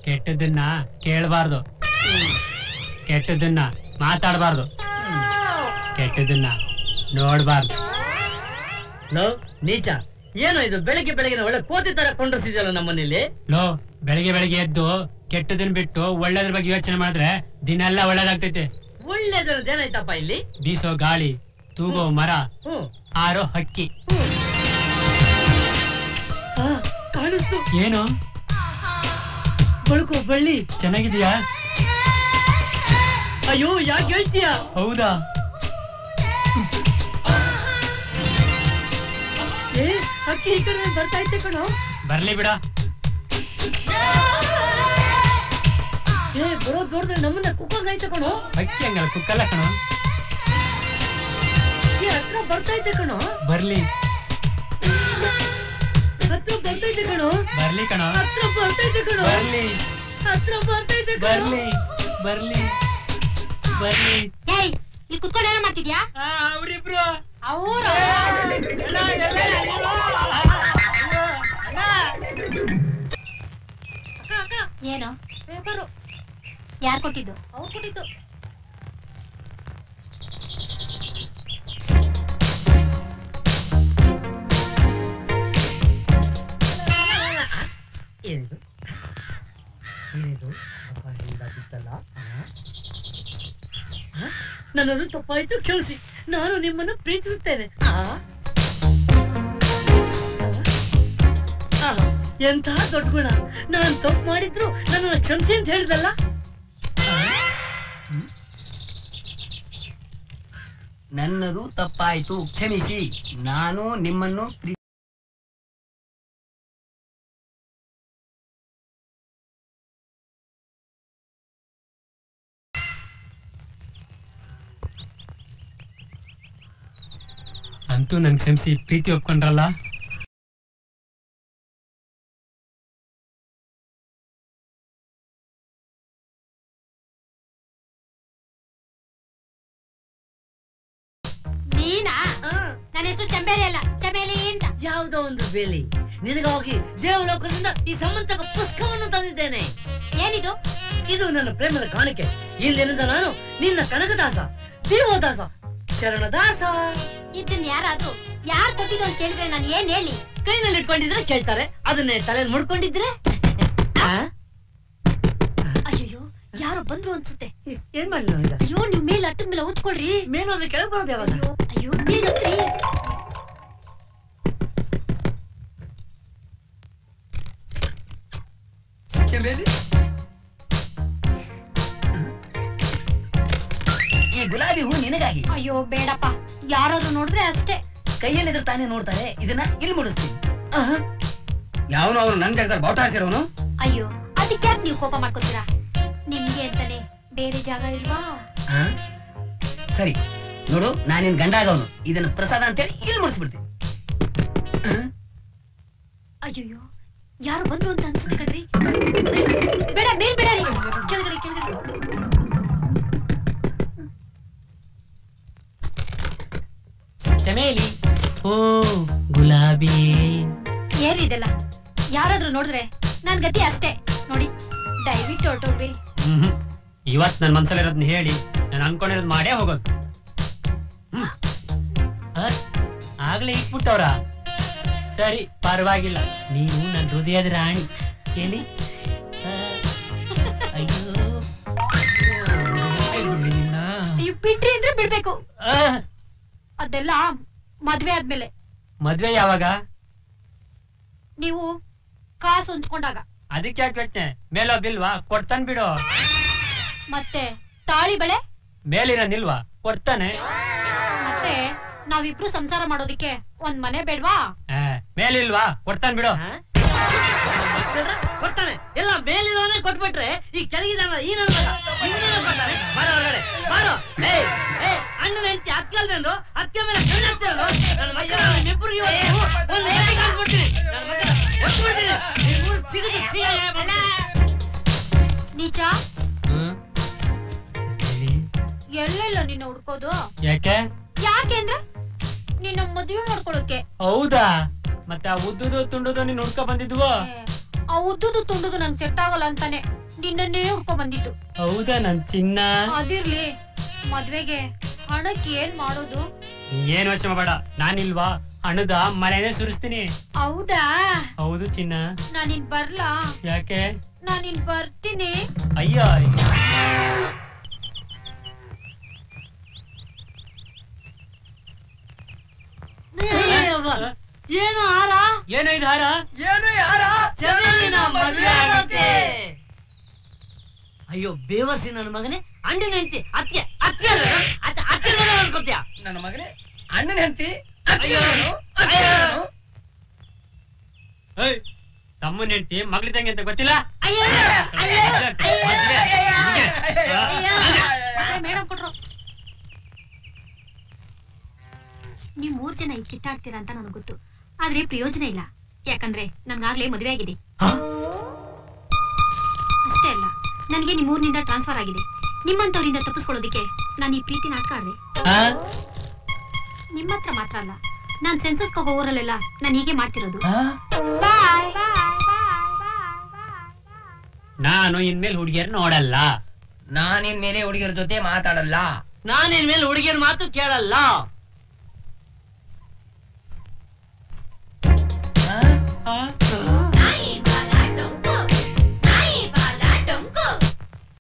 ಕೆಟ್ಟದನ್ನ ಕೇಳಬಾರ್ದು ಕೆಟ್ಟದನ್ನ ಮಾತಾಡಬಾರ್ದು ಕೆಟ್ಟದನ್ನ ನೋಡ್ಬಾರ್ದು ಲೋ ನೀಚ ಏನೋ ಇದು ಬೆಳಿಗ್ಗೆ ಬೆಳಗ್ಗೆ ಒಳ್ಳೆ ಕೋತಿ ತರ ಕೊಂಡ್ರಿಸಿದ್ಯಲ್ಲ ನಮ್ಮನೇಲಿ ಲೋ ಬೆಳಿಗ್ಗೆ ಬೆಳಿಗ್ಗೆ ಎದ್ದು ಕೆಟ್ಟದನ್ನ ಬಿಟ್ಟು ಒಳ್ಳೇದ್ರ ಬಗ್ಗೆ ಯೋಚನೆ ಮಾಡಿದ್ರೆ ದಿನೆಲ್ಲ ಒಳ್ಳೇದಾಗ್ತೈತೆ ಒಳ್ಳೇದನ್ನ ಏನಾಯ್ತಪ್ಪ ಇಲ್ಲಿ ಬೀಸೋ ಗಾಳಿ ತೂಗೋ ಮರ ಹ್ಮ್ ಆರೋ ಹಕ್ಕಿ ಆ, ಕಾಣಿಸ್ತು ಏನು ಬಳುಕೋ ಬಳ್ಳಿ ಚೆನ್ನಾಗಿದ್ಯಾ ಅಯ್ಯೋ ಯಾಕೆ ಹೇಳ್ತೀಯ ಹೌದಾ ಏ ಅಕ್ಕಿ ಈ ಕಡೆ ಬರ್ತಾ ಇತ್ತೆ ಕಣೋ ಬರ್ಲಿ ಬಿಡ ಏ ಬರೋದ್ ನೋಡಿದ್ರೆ ನಮ್ಮನ್ನ ಕುಕ್ಕಾಗೈತೆ ಕಣೋ ಹಕ್ಕಿ ಹಂಗಲ್ಲ ಕುಕ್ಕಲ್ಲ ಕಣೋ ಏ ಹತ್ರ ಬರ್ತಾ ಇತ್ತೆ ಕಣೋ ಬರ್ಲಿ ಹತ್ರ ಬರ್ತೈತೆ ಕಣೋ ಬರ್ಲಿ ಕಣೋ ಹತ್ರ ಬರ್ತೈತೆ ಕಣೋ ಬರ್ಲಿ ಹತ್ರ ಬರ್ತೈತೆ ಕಣೋ ಬರ್ಲಿ ಬರ್ಲಿ ಬರ್ಲಿ ಏಯ್ ಇಲ್ಲಿ ಕುತ್ಕೊಂಡು ಏನೋ ಮಾಡ್ತಿದ್ಯಾ ಅವ್ರಿಬ್ರು ಅವ್ರು ಅಕ್ಕ ಅಕ್ಕ ಏನು ಪೇಪರು ಯಾರ್ ಕೊಟ್ಟಿದ್ದು ಅವ್ರು ಕೊಟ್ಟಿದ್ದು ಏನಿದು ಏನಿದು ಅಪ್ಪ ಹಿಂದ ಬಿತ್ತಲ್ಲ ಆ? ಆ? ನನ್ನದು ತಪ್ಪಾಯ್ತು ಕ್ಷಮಿಸಿ ನಾನು ನಿಮ್ಮನ್ನು ಪ್ರೀತಿಸುತ್ತೇನೆ ಆ? ಆಹಾ, ಎಂತಹ ದೊಡ್ಡ ಗುಣ ನಾನು ತಪ್ಪು ಮಾಡಿದ್ರು ನನ್ನನ್ನು ಕ್ಷಮಿಸಿ ಅಂತ ಹೇಳಿದಲ್ಲ ನನ್ನದು ತಪ್ಪಾಯ್ತು ಕ್ಷಮಿಸಿ ನಾನು ನಿಮ್ಮನ್ನು ಪ್ರೀ- ಅಂತೂ ನನ್ ಕ್ಷಮಿಸಿ ಪ್ರೀತಿ ಒಪ್ಕೊಂಡ್ರಲ್ಲ ನೀನಾ ನನ್ನ ಹೆಸರು ಚಂಬೇಲಿ ಅಲ್ಲ ಚಮೇಲಿ ಅಂತ ಯಾವುದೋ ಒಂದು ಬೇಲಿ ನಿನಗಾಗಿ ದೇವಲೋಕದಿಂದ ಈ ಸಮಂತಕ ಪುಸ್ತಕವನ್ನು ತಂದಿದ್ದೇನೆ ಏನಿದು ಇದು ನನ್ನ ಪ್ರೇಮದ ಕಾಣಿಕೆ ಇಂದಿನಿಂದ ನಾನು ನಿನ್ನ ಕನಕದಾಸ ದೇವದಾಸ ಶರಣದಾಸ ಇದನ್ ಯಾರಾದ್ರೂ ಯಾರ್ ಕೊಟ್ಟಿದ್ದು ಅಂತ ಕೇಳಿದ್ರೆ ನಾನು ಏನ್ ಹೇಳಿ ಕೈನಲ್ಲಿ ಇಟ್ಕೊಂಡಿದ್ರೆ ಕೇಳ್ತಾರೆ ಅದನ್ನೇ ತಲೆಯಲ್ಲಿ ಮುಡ್ಕೊಂಡಿದ್ರೆ ಆ? ಅಯ್ಯೋ ಯಾರೋ ಬಂದ್ರು ಅನ್ಸುತ್ತೆ ಏನ್ ಮಾಡ್ಲಿ ನಾನೀಗ? ಅಯ್ಯೋ ನೀವ್ ಮೇಲೆ ಅಟ್ಟದ ಮೇಲೆ ಉಚ್ಕೊಳ್ರಿ ಮೇನು ಅಂದ್ರೆ ಕೆಳಗೆ ಬರೋದು ಯಾವಾಗ ಅಯ್ಯೋ ಅಯ್ಯೋ ಮೇಲೆ ಹತ್ರಿ ಚಮೇಲಿ? ಈ ಗುಲಾಬಿ ಹೂ ನಿನಗಾಗಿ ಅಯ್ಯೋ ಬೇಡಪ್ಪ ಯಾರಾದ್ರೂ ನೋಡಿದ್ರೆ ಅಷ್ಟೇ ಕೈಯಲ್ಲಿದ್ರೆ ತಾನೇ ನೋಡ್ತಾರೆ ಇದನ್ನ ಇಲ್ಲಿ ಮುಡಿಸ್ತೀನಿ ಆಹಾ. ಯಾವನು ಅವನು ನನ್ ಜಾಗದಲ್ಲಿ ಬಾವುಟ ಅಯ್ಯೋ ಅದಕ್ಕೆ ಯಾಕೆ ನೀವು ಕೋಪ ಮಾಡ್ಕೋತೀರಾ ನಿಮ್ಗೆ ಅಂತಾನೆ ಬೇರೆ ಜಾಗ ಇಲ್ವಾ ಸರಿ ನೋಡು ನಾನಿನ್ ಗಂಡ ಆಗವನು ಇದನ್ನ ಪ್ರಸಾದ ಅಂತೇಳಿ ಇಲ್ಲಿ ಮುಡಿಸ್ಬಿಡ್ತೀನಿ ಅಯ್ಯೋ ಯಾರು ಬಂದ್ರು ಅಂತ ಅನ್ಸುತ್ತೆ ಕಣ್ರಿ ಬೇಡ ಮೇಲ್ ಬೇಡ ರೀ ಕೆಳಗಡೆ ಕೆಳಗಡೆ ಚಮೇಲಿ ಓ ಗುಲಾಬಿ ಏನಿದೆಲ್ಲ ಯಾರಾದ್ರೂ ನೋಡಿದ್ರೆ ನನ್ ಗತಿ ಅಷ್ಟೇ ನೋಡಿ ದಯವಿಟ್ಟು ಹೊರಟೋಗ್ರಿ ಹ್ಮ್ ಇವತ್ ನನ್ ಮನ್ಸಲ್ಲಿರೋದ್ನ ಹೇಳಿ ನಾನು ಅನ್ಕೊಂಡಿರೋದ್ ಮಾಡೇ ಹೋಗೋದು ಹ್ಮ್. ಆ? ಆಗ್ಲೇ ಇಟ್ಬಿಟ್ಟವ್ರ ಸರಿ ಪರವಾಗಿಲ್ಲ ನೀವು ನನ್ನ ಹೃದಯದ ರಾಣಿ ಹೇಳಿ ಆ, ಅಯ್ಯೋ ಬಿಡ್ಲಿ ನಿನ್ನ. ನೀವು ಬಿಟ್ರಿ ಅಂದ್ರೆ ಬಿಡ್ಬೇಕು ಆ, ಅದೆಲ್ಲ ಮದ್ವೆ ಆದ್ಮೇಲೆ ಮದ್ವೆ ಯಾವಾಗ ನೀವು ಕಾಸು ಹೊಂಚ್ಕೊಂಡಾಗ ಅದಕ್ಕೆ ಯಾಕೆ ಯೋಚನೆ ಮೇಲೋ ಬಿಲ್ವಾ ಕೊಡ್ತಾನೆ ಬಿಡು ಮತ್ತೆ ತಾಳಿ ಬಳೆ ಮೇಲಿನ ನಿಲ್ವಾ ಕೊಡ್ತಾನೆ ಮತ್ತೆ ನಾವಿಬ್ರು ಸಂಸಾರ ಮಾಡೋದಿಕ್ಕೆ ಒಂದ್ ಮನೆ ಬೇಡ್ವಾ ಆ, ಮೇಲಿಲ್ವಾ ಕೊಡ್ತಾನೆ ಬಿಡು ಆ? ಮಕ್ಕಳ್ರ ಕೊಡ್ತಾನೆ ಎಲ್ಲ ಮೇಲಿನವನೇ ಕೊಟ್ಬಿಟ್ರೆ ಈ ಕೆಳಗಿದಾನ ಈ ನನ್ನ ಮಗ ಇವನನ್ನ ಕೊಡ್ತಾನೆ ಬಾರೋ ಹೊರಗಡೆ ಬಾರೋ ಏ ಏ ಅಣ್ಣನ ಹೆಂಡತಿ ಅಕ್ಕಲ್ವೇನು ಅತ್ತೆ ಮೇಲೆ ಕಣ್ಣು ಹಾಕ್ತೀರಲ್ಲ? ನನ್ನ ಮಗ ನಿಮ್ಮಿಬ್ರು ಇವತ್ತು ಒಂದು ಏಟಿಗೆ ಹಾಕ್ಬಿಡ್ತೀನಿ ನನ್ನ ಮಗ ಒತ್ಬಿಡ್ತೀನಿ ನಿಮ್ಮೂರು ಸಿಗದು ಸಿಗಲ್ಲ ಬಣ್ಣ ನೀಚ ಹ್ಮ್. ಹೇಳಿ. ಎಲ್ಲೆಲ್ಲ ನಿನ್ನ ಹುಡ್ಕೋದು ಯಾಕೆ ಯಾಕೆಂದ್ರೆ ನಿನ್ನ ಮದುವೆ ಮಾಡ್ಕೊಳಕ್ಕೆ ಹೌದಾ ಮತ್ತೆ ಆ ಉದ್ದುದು ತುಂಡುದು ನೀನ್ ಹುಡ್ಕ ಬಂದಿದ್ವು ಏ, ಆ ಉದ್ದುದು ತುಂಡುದು ನಂಗೆ ಸೆಟ್ ಆಗಲ್ಲ ಅಂತಾನೆ ನಿನ್ನನ್ನೇ ಹುಡ್ಕೊ ಬಂದಿದ್ದು ಹೌದಾ ನನ್ ಚಿನ್ನ ಅದಿರ್ಲಿ ಮದ್ವೆಗೆ ಹಣಕ್ಕೆ ಏನ್ ಮಾಡೋದು ಏನ್ ಯೋಚನೆ ಮಾಡಬೇಡ ನಾನಿಲ್ವಾ ಹಣದ ಮಳೆನೇ ಸುರಿಸ್ತೀನಿ ಹೌದಾ ಹೌದು ಚಿನ್ನ ನಾನಿನ್ ಬರ್ಲಾ ಯಾಕೆ ನಾನಿನ್ ಬರ್ತೀನಿ ಅಯ್ಯೋ ಏನು ಹಾರ ಏನೋ ಇದು ಹಾರ ಏನು ಯಾರ ಚಮೇಲಿನ ಮದ್ವೆ ಆಗತ್ತೆ ಅಯ್ಯೋ ಬೇವರ್ಸಿ ನನ್ನ ಮಗನೇ ಅಂಡಿನ ಹೆಂಡತಿ ಅತ್ಗೆ ಅತ್ಗೆ ಅಲ್ಲ ಅತ್ತೆ ಅತ್ತೆ ಮನೆ ಅನ್ಕೊತ್ಯ ನನ್ನ ಮಗನೇ ಅಣ್ಣನ ಹೆಂಡತಿ ಅಯ್ಯೋ. ಏಯ್, ತಮ್ಮನ ಹೆಂಡತಿ ಮಗಳಿದ್ದಂಗೆ ಅಂತ ಗೊತ್ತಿಲ್ಲ ಅಯ್ಯೋ ಅಯ್ಯೋ ಮದ್ವೆ. ಮೇಡಮ್ ಕೊಟ್ರು ನೀವ್ ಮೂರ್ ಜನ ಈಗ ಕಿತ್ತಾಡ್ತೀರಾ ಅಂತ ನನಗೆ ಗೊತ್ತು ಆದ್ರೆ ಪ್ರಯೋಜನ ಇಲ್ಲ ಯಾಕಂದ್ರೆ ನನ್ಗಾಗ್ಲೇ ಮದುವೆ ಆಗಿದೆ ಅಷ್ಟೇ ಅಲ್ಲ ನನಗೆ ನಿಮ್ಮೂರಿನಿಂದ ಟ್ರಾನ್ಸ್ಫರ್ ಆಗಿದೆ ನಿಮ್ಮಂತವರಿಂದ ತಪ್ಪಿಸ್ಕೊಳ್ಳೋದಿಕ್ಕೆ ನಾನು ಈ ಪ್ರೀತಿ ನಾಟಕ ಆಡ್ದೆ ಆ? ನಿಮ್ಮ ಹತ್ರ ಮಾತ್ರ ಅಲ್ಲ ನಾನ್ ಸೆನ್ಸಸ್ ಹೋಗೋ ಊರಲ್ಲೆಲ್ಲ ನಾನು ಹೀಗೆ ಮಾಡ್ತಿರೋದು ಬಾಯ್ ನಾನು ಇನ್ಮೇಲೆ ಹುಡುಗಿಯರ್ ನೋಡಲ್ಲ ನಾನಿನ್ ಮೇಲೆ ಹುಡುಗಿಯರ ಜೊತೆ ಮಾತಾಡಲ್ಲ ನಾನಿನ್ ಮೇಲೆ ಹುಡುಗಿಯರ್ ಮಾತು ಕೇಳಲ್ಲ ಆ?